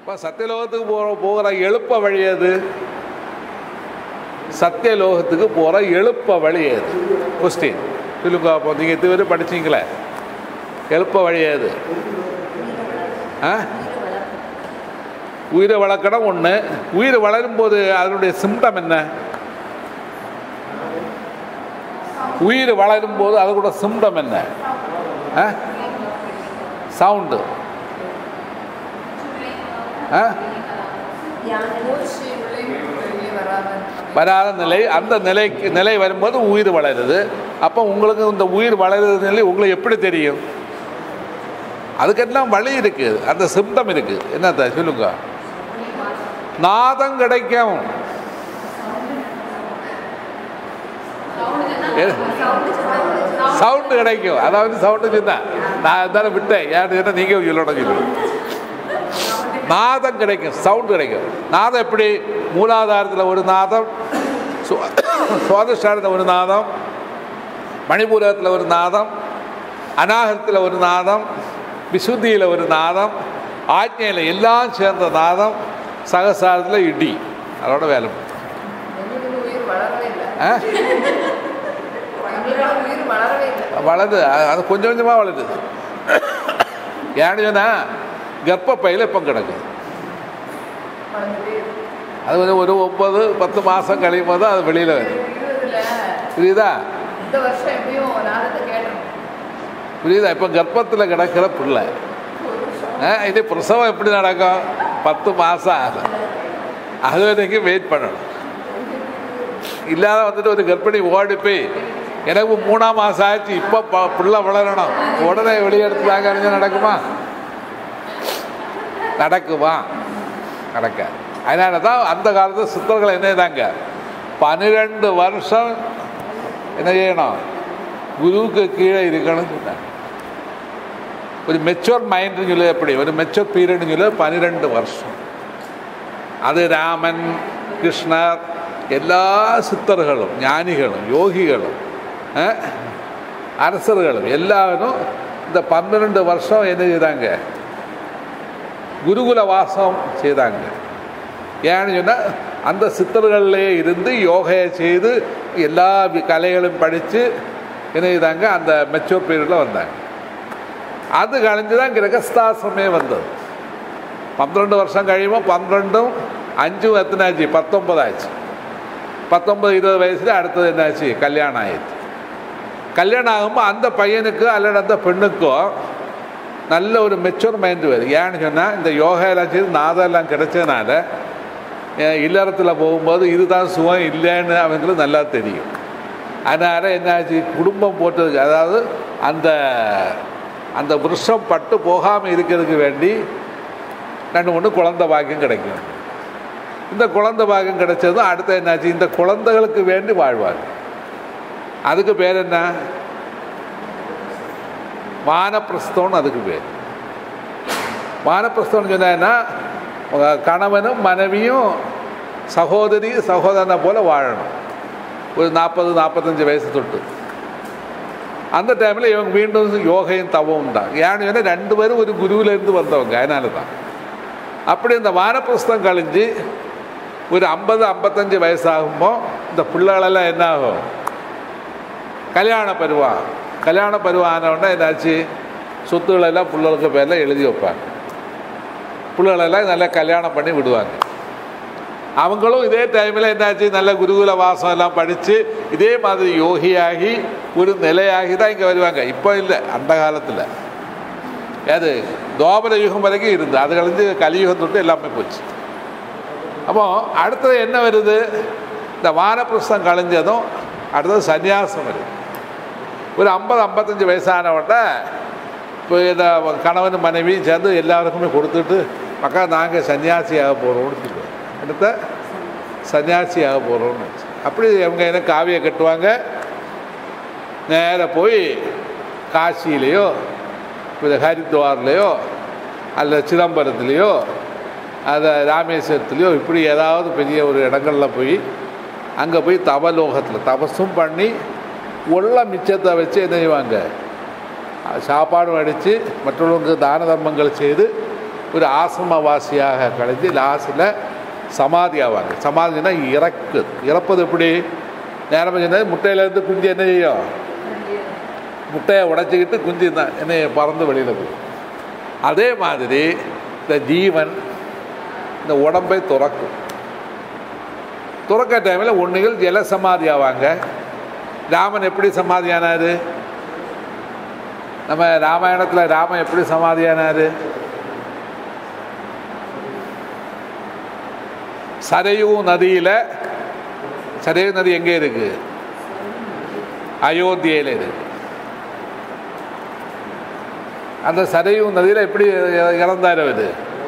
இப்போ சத்தியலோகத்துக்கு போகிற போகிற எழுப்ப வழி எது சத்தியலோகத்துக்கு போகிற எழுப்ப வழி எது கொஸ்டின் சொல்லுங்க அப்போ நீங்கள் இதுவரை படிச்சீங்களே எழுப்ப வழி எது ஆ உயிரை வளர்க்கணும் ஒன்று உயிர் வளரும் போது அதனுடைய சிம்டம் என்ன உயிர் வளரும் போது அதோட சிம்டம் என்ன சவுண்டு மூச்சு உள்ளே வெளியே வராமல் வராத நிலை அந்த நிலைக்கு நிலை வரும்போது உயிர் வளருது அப்போ உங்களுக்கு இந்த உயிர் வளருது நிலை உங்களுக்கு எப்படி தெரியும் அதுக்கெல்லாம் வழி இருக்குது அந்த சிம்டம் இருக்குது என்னத்த சொல்லுங்க நாதம் கிடைக்கும் சவுண்டு கிடைக்கும் அதாவது சவுண்டு சொன்னேன் நான் இருந்தாலும் விட்டேன் ஏன்னு சொன்னா நீங்க சொல்லணும் சொல்லு நாதம் கிடைக்கும் சவுண்டு கிடைக்கும் நாதம் எப்படி மூலாதாரத்தில் ஒரு நாதம் சு- சுவாதிஷ்டானத்தில் ஒரு நாதம் மணிபூரத்தில் ஒரு நாதம் அநாகத்தில் ஒரு நாதம் விசுத்தியில் ஒரு நாதம் ஆജ്ഞையில் எல்லாம் சேர்ந்த நாதம் சகசாரத்தில் இடி அதோட வேலை முடியும். எங்களுக்கு உயிர் வளரவே இல்லை ஆ? எங்களுக்கு உயிர் வளரவே இல்லை வளருது அது- அது கொஞ்சம் கொஞ்சமாக வளருது ஏன்னு சொன்னால் கர்ப்பப்பையில் இப்போ கிடக்குது வளர்ந்துட்டே இருக்கு. அது வந்து ஒரு ஒன்பது பத்து மாதம் கழியும் போது அது வெளியில் வருது இருபதுல புரியுதா இந்த வருஷம் எப்படியும் நாதத்தை கேட்டோம் புரியுதா இப்போ கர்ப்பத்தில் கிடக்கிற பிள்ளை ஆ, இது பிரசவம் எப்படி நடக்கும் பத்து மாதம் ஆகும் அது வரைக்கும் வெயிட் பண்ணணும் இல்லாத வந்துட்டு ஒரு கர்ப்பிணி ஓடி போய் எனக்கு மூணாம் மாதம் ஆச்சு இப்போ ப- பிள்ளை வளரணும் உடனே வெளியெடுத்துதாங்க அறிஞ்சா நடக்குமா நடக்குமா நடக்க அதனால தான் அந்த காலத்து சித்தர்கள் என்ன செய்தாங்க பன்னிரெண்டு வருஷம் என்ன செய்யணும் குருவுக்கு கீழே இருக்கணும்னு சொன்னாங்க ഒരു മെച്ചുവർ മൈൻഡ് ചൊല്ലുക എപ്പടി ഒരു മെച്ചുവർ പീരീഡ് ചൊല്ലുക പன்னிரெண்டு வருஷம் அது ராமன் கிருஷ்ணர் எல்லா சித்தர்களும் ஞானிகளும் யோகிகளும் அஹ், அரசர்களும் எல்லாரும் இந்த பன்னிரெண்டு வருஷம் என்ன செய்தாங்க குருகுல வாசம் செய்தாங்க ஏன்னு சொன்னால் அந்த சித்தர்கள்லே இருந்து யோகையை செய்து எல்லா வி- கலைகளும் படித்து என்ன செய்தாங்க அந்த மெச்சூர் பீரியடில் வந்தாங்க அது கழிஞ்சு தான் கிரகஸ்தாசிரமே வந்தது പന്ത്രണ്ട് വർഷം കഴിയുമ്പോൾ പന്ത്രണ്ടും അഞ്ചും എത്തനാச்சு പത്തൊമ്പതാச்சு பத்தொன்பது இருபது வயசுல அடுத்தது என்னாச்சு கல்யாணம் ஆயிடுச்சு கல்யாணம் ஆகுമ്പോൾ அந்த பையனுக்கு அல்லது அந்த பெண்ணுக்கோ நல்ல ஒரு மெச்சூர் மைண்டு வரும் ஏன்னு சொன்னால் இந்த யோகா எல்லாம் செய்து நாதம் எல்லாம் கிடைச்சதுனால அஹ், இல்லறத்தில் போகும்போது இதுதான் சுகம் இல்லைன்னு அவங்களுக்கு நல்லா தெரியும் அதனால் என்னாச்சு குடும்பம் போட்டதுக்கு அதாவது அந்த அந்த விருஷம் பட்டு போகாமல் இருக்கிறதுக்கு வேண்டி ரெண்டு மூணு குழந்தை பாக்கியம் கிடைக்கும் இந்த குழந்தை பாக்கியம் கிடைச்சதும் அடுத்து என்னாச்சு இந்த குழந்தைகளுக்கு வேண்டி வாழ்வாங்க அதுக்கு பேர் என்ன வானப்பிரஸ்தம்னு அதுக்கு பேர் வானப்பிரஸ்தம்னு சொன்னா உங்க கணவனும் மனைவியும் சகோதரி சகோதரனை போல வாழணும் ஒரு நாற்பது நாற்பத்தஞ்சு வயசு தொட்டு அந்த டைமில் இவங்க மீண்டும் யோகையும் தவமும் தான் ஏன்னு சொன்னால் ரெண்டு பேரும் ஒரு குருவிலேருந்து வந்தவங்க அதனால தான் அப்படி இந்த வானப்பிரஸ்தம் கழிஞ்சு ஒரு ஐம்பது ஐம்பத்தஞ்சு வயசாகும்போ இந்த பிள்ளைகளெல்லாம் என்ன ஆகும் கல்யாண பருவம் கல்யாண பருவம் ஆனவுடனே என்னாச்சு சொத்துக்களெல்லாம் பிள்ளைகளுக்கு பேரில் எழுதி வைப்பாங்க பிள்ளைகளெல்லாம் நல்லா கல்யாணம் பண்ணி விடுவாங்க அவங்களும் இதே டைமில் என்னாச்சு நல்ல குருகுல வாசம் எல்லாம் படித்து இதே மாதிரி யோகியாகி ஒரு நிலையாகி தான் இங்கே வருவாங்க இப்போ இல்லை அந்த காலத்தில் அது துவாபர யுகம் வரைக்கும் இருந்து அது கழிஞ்சு கலியுகம் தொட்டு எல்லாமே போச்சு அப்போ அடுத்தது என்ன வருது இந்த வானப்பிரஸ்தம் கழிஞ்சதும் அடுத்தது சந்நியாசம் வருது ஒரு ஐம்பது ஐம்பத்தஞ்சு வயசான உடனே இப்போ இந்த கணவன் மனைவியும் சேர்ந்து எல்லாருக்குமே கொடுத்துட்டு மக்கா நாங்கள் சன்னியாசியாக போகிறோம்னு சொல்லுவாங்க அடுத்த சன்னியாசியாக போகிறோம்னு அப்படி அவங்க என்ன காவியை கட்டுவாங்க நேராக போய் காசியிலையோ இப்போ ஹரித்வார்லேயோ அல்ல சிதம்பரத்துலேயோ அதை ராமேஸ்வரத்துலேயோ இப்படி ஏதாவது பெரிய ஒரு இடங்களில் போய் அங்கே போய் தவலோகத்தில் தபஸும் பண்ணி உள்ள மிச்சத்தை வச்சு என்ன செய்வாங்க சாப்பாடும் அடித்து மற்றவங்களுக்கு தான தர்மங்கள் செய்து ஒரு ஆசிரமவாசியாக கழிஞ்சு லாஸ்டில் சமாதி ஆவாங்க சமாதினா இறக்கு இறப்பது எப்படி நேரமாக சொன்னது முட்டையிலேருந்து குஞ்சு என்ன செய்யும் முட்டையை உடைச்சிக்கிட்டு குஞ்சு தான் என்ன பறந்து வெளியில் போய் அதே மாதிரி இந்த ஜீவன் இந்த உடம்பை துறக்கும் துறக்க டைமில் ஒன்றுகள் ஜல சமாதி ஆவாங்க ராமன் எப்படி சமாதி ஆனார் நம்ம ராமாயணத்தில் ராமன் எப்படி சமாதி ஆனார் சரையூ நதியில் சரையூ நதி எங்கே இருக்கு அயோத்தியில் இருக்கு அந்த சரையூ நதியில் எப்படி இறந்தார் அவர்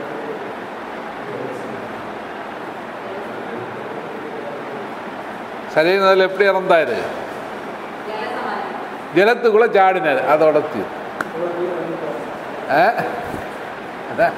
சரையூ நதியில் எப்படி இறந்தார் ஜலத்துக்குள்ளே சாடினார் அதோட தீர் ஆ? அதான்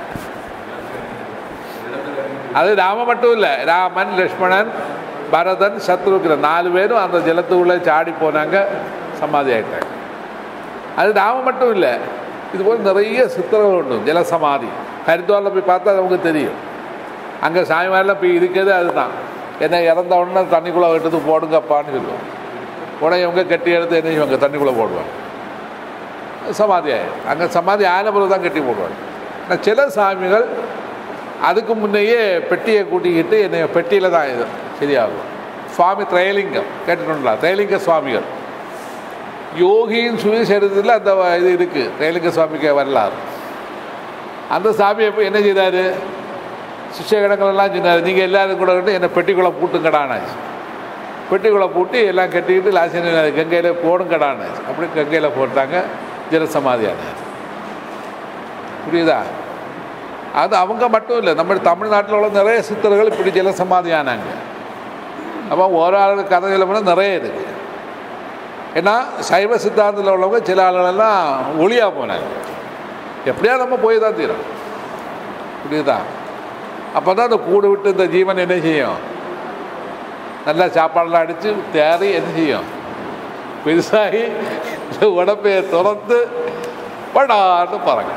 அது ராம மட்டும் இல்லை ராமன் லக்ஷ்மணன் பரதன் சத்ருக்ரன் நாலு பேரும் அந்த ஜலத்துக்குள்ளே சாடி போனாங்க சமாதி ஆயிட்டாங்க அது ராம மட்டும் இல்லை இது போல் நிறைய சித்திரங்கள் உண்டு ஜலசமாதி ஹரித்வாரில் போய் பார்த்தா அது நமக்கு தெரியும் அங்கே சாமிவாரில் போய் இருக்கிறது அதுதான் என்ன இறந்த உடனே தண்ணிக்குள்ளே எடுத்து போடுங்கப்பான்னு சொல்லுவோம் உடனே இவங்க கட்டி எடுத்து என்ன இவங்க தண்ணிக்குள்ளே போடுவாங்க சமாதி ஆயிடும் அங்கே சமாதி ஆன பிறகு தான் கட்டி போடுவாங்க ஆனால் சில சாமிகள் அதுக்கு முன்னையே பெட்டியை கூட்டிக்கிட்டு என்னை பெட்டியில் தான் இது சரியாகும் சுவாமி திரையலிங்கம் கேட்டுட்டோம்ல திரையலிங்க சுவாமிகள் யோகியின் சுயசரிதத்தில் அந்த இது இருக்குது திரையலிங்க சுவாமிக்கு வரலாறு அந்த சாமி எப்போ என்ன செய்தார் சிஷ்யகணங்களெல்லாம் சொன்னார் நீங்கள் எல்லாரும் கூட வந்து என்னை பெட்டிக்குள்ளே பூட்டுங்கடானாச்சு பெட்டிக்குள்ளே பூட்டி எல்லாம் கட்டிக்கிட்டு லாசினி கங்கையில் போடுங்கடானாச்சு அப்படி கங்கையில் போட்டாங்க ஜலசமாதியானார் புரியுதா அது அவங்க மட்டும் இல்லை நம்ம தமிழ்நாட்டில் உள்ள நிறைய சித்தர்கள் இப்படி ஜலசமாதியானாங்க அப்போ ஒரு ஆளுக்கு கதை சொல்ல நிறைய இருக்குது ஏன்னா சைவ சித்தாந்தத்தில் உள்ளவங்க சில ஆளுகளெல்லாம் ஒளியாக போனாங்க எப்படியா நம்ம போய் தான் தீரும் புரியுதா அப்போ தான் அந்த கூடு விட்டு இந்த ஜீவன் என்ன செய்யும் நல்லா சாப்பாடெல்லாம் அடித்து தேறி என்ன செய்யும் பெருசாகி இந்த உடம்பைய திறந்து படான்னு பறங்க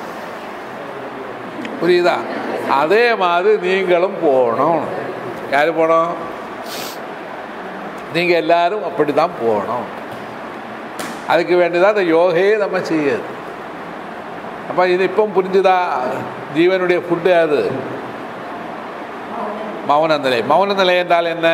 புரியுதா அதே மாதிரி நீங்களும் போகணும் யார் போகணும் நீங்கள் எல்லாரும் அப்படி தான் போகணும் அதுக்கு வேண்டியதான் அந்த யோகையே நம்ம செய்யுது அப்போ இது இப்போ புரிஞ்சுதா ஜீவனுடைய ஃபுட்டு அது மௌன நிலை மௌன நிலை என்றால் என்ன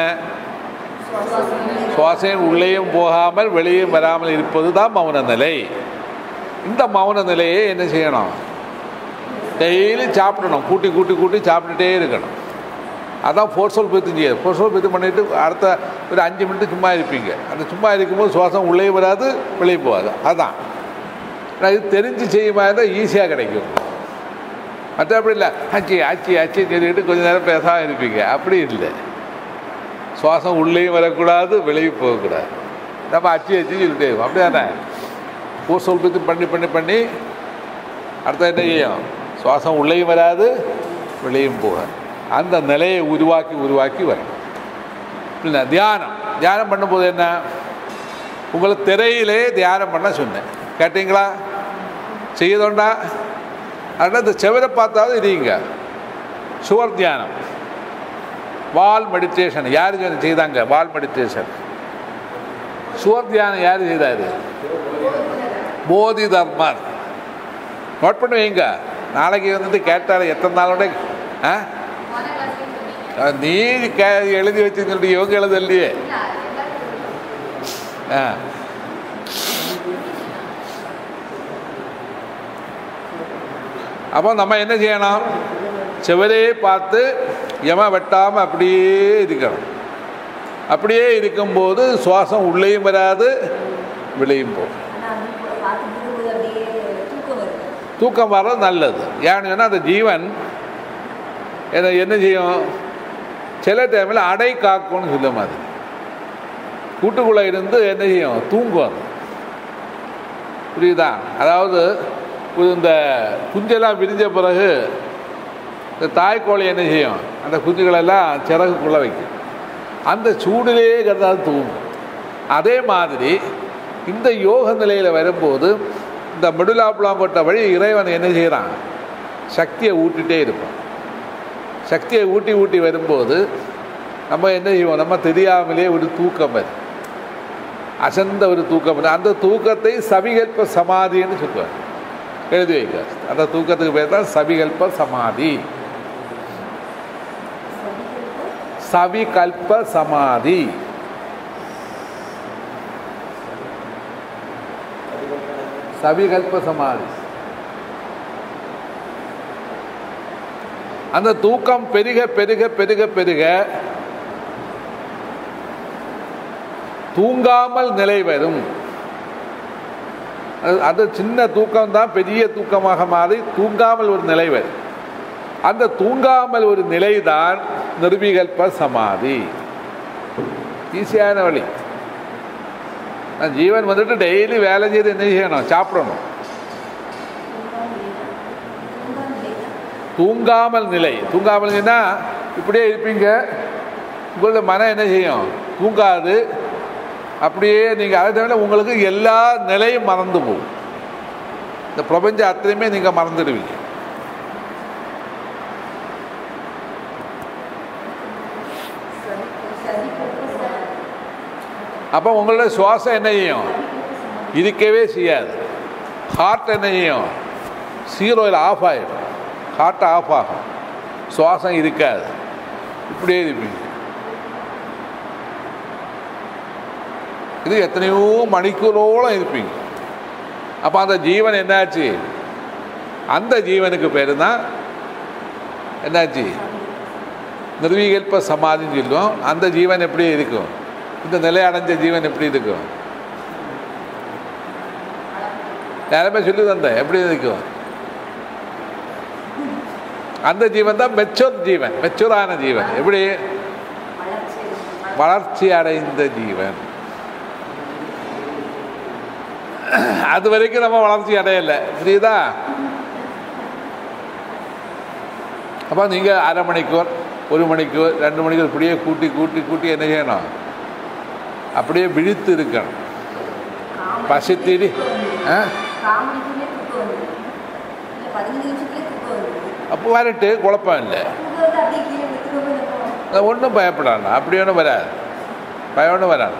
சுவாசம் உள்ளேயும் போகாமல் வெளியும் வராமல் இருப்பது தான் மௌன நிலை இந்த மௌன நிலையை என்ன செய்யணும் டெய்லி சாப்பிடணும் கூட்டி கூட்டி கூட்டி சாப்பிட்டுட்டே இருக்கணும் அதான் ஃபோர்ஸோல் பீத்தும் செய்யாது ஃபோர்ஸோல் பீத்து பண்ணிவிட்டு அடுத்த ஒரு அஞ்சு மினிட் சும்மா இருப்பீங்க அந்த சும்மா இருக்கும்போது சுவாசம் உள்ளே வராது வெளியே போகாது அதான் ஆனால் இது தெரிஞ்சு செய்யுமா இருந்தால் ஈஸியாக கிடைக்கும் மற்றபடி இல்லை ஆச்சி ஆச்சி ஆச்சி சொல்லிட்டு கொஞ்ச நேரம் பேசாமல் இருப்பீங்க அப்படி இல்லை சுவாசம் உள்ளேயும் வரக்கூடாது வெளியே போகக்கூடாது நம்ம அச்சி அச்சி சொல்லிட்டே இருக்கோம் அப்படி தானே ஃபோர்ஸோல் பீத்து பண்ணி பண்ணி பண்ணி அடுத்த என்ன செய்யும் சுவாசம் உள்ளேயும் வராது வெளியும் போகாது அந்த நிலையை உருவாக்கி உருவாக்கி வரும் இல்லை தியானம் தியானம் பண்ணும்போது என்ன உங்களை திரையிலே தியானம் பண்ண சொன்னேன் கேட்டீங்களா செய்யுதோண்டா அதனால் இந்த செவரை பார்த்தாவது இருங்க சுவர் தியானம் வால் மெடிடேஷன் யார் செய்தாங்க வால் மெடிடேஷன் சுவர் தியானம் யார் செய்தார் போதி தர்மர் நோட் பண்ணி வைங்க நாளைக்கு வந்துட்டு கேட்டார் எத்தனை நாளோட ஆ நீ கே எழுதி வச்சுக்கிட்டு இவங்க எழுதலையே ஆ அப்போ நம்ம என்ன செய்யணும் செவரே பார்த்து எம வெட்டாமல் அப்படியே இருக்கணும் அப்படியே இருக்கும்போது சுவாசம் உள்ளேயும் வராது வெளியும் போகும் தூக்கம் வர்றது நல்லது ஏன்னு சொன்னால் அந்த ஜீவன் என்ன என்ன செய்யும் சில டைமில் அடை காக்கும்னு சொல்ல மாதிரி கூட்டுக்குள்ளே இருந்து என்ன செய்யும் தூங்கும் அது புரியுதா அதாவது இந்த குஞ்செல்லாம் விரிஞ்ச பிறகு இந்த தாய்க்கோழி என்ன செய்யும் அந்த குஞ்சுகளெல்லாம் சிறகுக்குள்ளே வைக்கும் அந்த சூடிலேயே கிடந்தாலும் தூங்கும் அதே மாதிரி இந்த யோக நிலையில் வரும்போது இந்த மெடுலாப்புலாம் போட்ட வழி இறைவன் என்ன செய்கிறான் சக்தியை ஊட்டிகிட்டே இருப்போம் சக்தியை ஊட்டி ஊட்டி வரும்போது நம்ம என்ன செய்வோம் நம்ம தெரியாமலே ஒரு தூக்கம் வரும் அசந்த ஒரு தூக்கம் வரும் அந்த தூக்கத்தை சவிகல்ப சமாதின்னு சொல்லுவார் எழுதி வைக்க அந்த தூக்கத்துக்கு பேர் தான் சவிகல்ப சமாதி சவிகல்ப சமாதி சவிகல்ப சமாதி அந்த தூக்கம் பெருக பெருக பெருக பெருக தூங்காமல் நிலை வரும் அது- அது சின்ன தூக்கம் தான் பெரிய தூக்கமாக மாறி தூங்காமல் ஒரு நிலை வரும் அந்த தூங்காமல் ஒரு நிலைதான் நிர்விகல்ப சமாதி ஈஸியான வழி நான் ஜீவன் வந்துட்டு டெய்லி வேலை செய்து என்ன செய்யணும் சாப்பிடணும் தூங்காமல் நிலை தூங்காமல் நிலைனா இப்படியே இருப்பீங்க உங்களோட மனம் என்ன செய்யும் தூங்காது அப்படியே நீங்கள் அதை தவிர உங்களுக்கு எல்லா நிலையும் மறந்து போகும் இந்த பிரபஞ்சம் அத்தனையுமே நீங்கள் மறந்துடுவீங்க அப்போ உங்களோட சுவாசம் என்ன செய்யும் இருக்கவே செய்யாது ஹார்ட் என்ன செய்யும் சீரோயில் ஆஃப் ஆகிடும் ஹார்ட் ஆஃப் ஆகும் சுவாசம் இருக்காது இப்படியே இருப்பீங்க இது எத்தனையோ மணிக்கூரோളം இருப்பீங்க அப்போ அந்த ஜீவன் என்னாச்சு அந்த ஜீவனுக்கு பேர் தான் என்னாச்சு நிர்வீகல்ப சமாதின்னு சொல்லுவோம் அந்த ஜீவன் எப்படி இருக்கும் இந்த நிலை அடைஞ்ச ஜீவன் எப்படி இருக்கும் யாருமே சொல்லி தந்தேன் எப்படி இருக்கும் அந்த ஜீவன் தான் மெச்சூர் ஜீவன் மெச்சூரான ஜீவன் எப்படி வளர்ச்சி அடைந்த ஜீவன் அது வரைக்கும் நம்ம வளர்ச்சி அடையல புரியுதா அப்போ நீங்கள் அரை மணிக்கூர் ஒரு மணிக்கூர் ரெண்டு மணிக்கூர் இப்படியே கூட்டி கூட்டி கூட்டி என்ன செய்யணும் அப்படியே விழித்து இருக்கணும் பசித்திரி ஆ காமெடிக்குள்ளே தூக்கம் வருது இல்லை பதினஞ்சு நிமிஷத்துலேயே தூக்கம் வருது அப்போ வரட்டு குழப்பம் இல்லை தூக்கம் வந்து அப்படியே கீழே விட்டுக்கோங்க இருக்கும் ஒன்றும் பயப்படாது அப்படி ஒன்றும் வராது பயம் ஒன்றும் வராது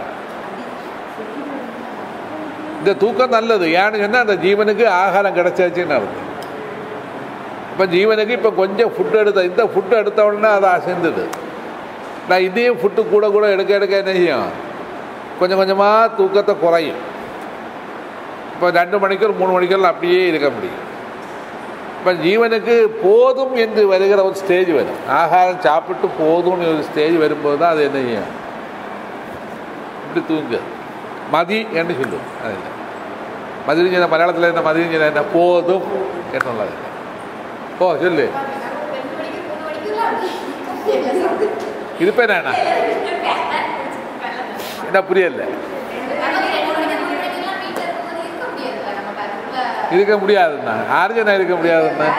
இந்த தூக்கம் நல்லது ஏன்னு சொன்னால் அந்த ஜீவனுக்கு ஆகாரம் கிடைச்சாச்சுன்னு அர்த்தம் இப்போ ஜீவனுக்கு இப்போ கொஞ்சம் ஃபுட்டு எடுத்த இந்த ஃபுட்டு எடுத்த உடனே அது அசைந்தது நான் இதையும் ஃபுட்டு கூட கூட எடுக்க எடுக்க என்ன செய்யும் கொஞ்சம் கொஞ்சமாக தூக்கத்தை குறையும் இப்போ ரெண்டு மணிக்கூர் மூணு மணிக்கூர் அப்படியே இருக்க முடியும் இப்போ ஜீவனுக்கு போதும் என்று வருகிற ஒரு ஸ்டேஜ் வரும் ஆகாரம் சாப்பிட்டு போதும்னு ஒரு ஸ்டேஜ் வரும்போது தான் அது என்ன செய்யும் இப்படி தூங்கு மதி என்று சொல்லும் அதில் மதியம் சொன்ன மலையாளத்தில் என்ன மதியம் சொன்ன என்ன போதும் என்னுള്ളത് ஓ சொல்லு ரெண்டு மணிக்கு மூணு மணிக்கு இருப்பேன் நான் என்ன புரியல இருக்க முடியாதுண்ணா ஆர்ஜனா இருக்க முடியாதுண்ணா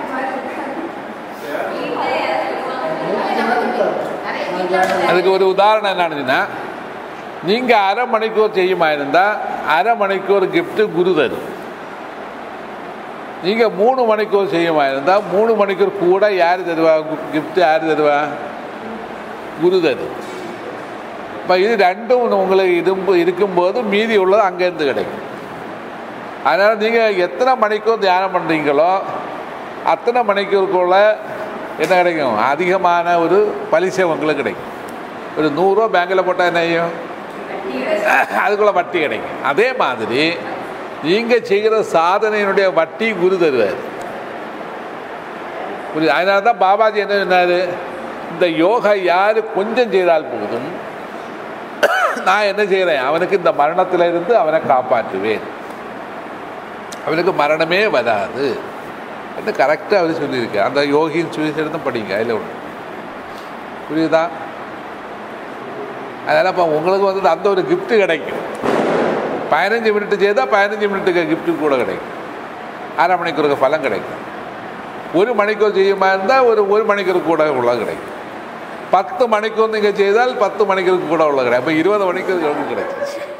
அதுக்கு ஒரு உதாரணம் என்னன்னு நீங்கள் அரை மணிக்கூர் செய்யுமா இருந்தால் அரை மணிக்கூர் gift குரு தரும் நீங்கள் மூணு மணிக்கூர் செய்யுமா இருந்தால் மூணு மணிக்கூர் கூட யார் தருவா gift யார் தருவா குரு தரும் இப்போ இது ரெண்டும் உங்களுக்கு இரும்பு இருக்கும்போது மீதி உள்ளது அங்கேருந்து கிடைக்கும் அதனால் நீங்கள் எத்தனை மணிக்கூர் தியானம் பண்ணுறீங்களோ அத்தனை மணிக்கூருக்குள்ள என்ன கிடைக்கும் அதிகமான ஒரு பலிசை உங்களுக்கு கிடைக்கும் ஒரு நூறுரூவா பேங்கில் போட்டால் என்ன செய்யும் அதுக்குள்ள வட்டி கிடைக்கும் அதே மாதிரி நீங்கள் செய்கிற சாதனையினுடைய வட்டி குரு தருவார் புரியுது அதனால தான் பாபாஜி என்ன சொன்னார் இந்த யோகா யார் கொஞ்சம் செய்தால் போதும் நான் என்ன செய்கிறேன் அவனுக்கு இந்த மரணத்திலிருந்து அவனை காப்பாற்றுவேன் அவனுக்கு மரணமே வராது என்று கரெக்டாக அவர் சொல்லியிருக்கு அந்த யோகியின் சுவிசேஷம் படிங்க அதில் ஒன்று புரியுதா அதனால் இப்போ உங்களுக்கு வந்து அந்த ஒரு gift கிடைக்கும் பதினஞ்சு மினிட்டு செய்தால் பதினஞ்சு மினிட்டுக்கு gift கூட கிடைக்கும் அரை மணிக்கூருக்கு பலன் கிடைக்கும் ஒரு மணிக்கூர் செய்யுமா இருந்தால் ஒரு ஒரு மணிக்கூர் கூட உள்ள கிடைக்கும் பத்து மணிக்கூர் நீங்கள் செய்தால் பத்து மணிக்கூருக்கு கூட உள்ள கிடைக்கும் அப்போ இருபது மணிக்கூர் கிடைக்கும்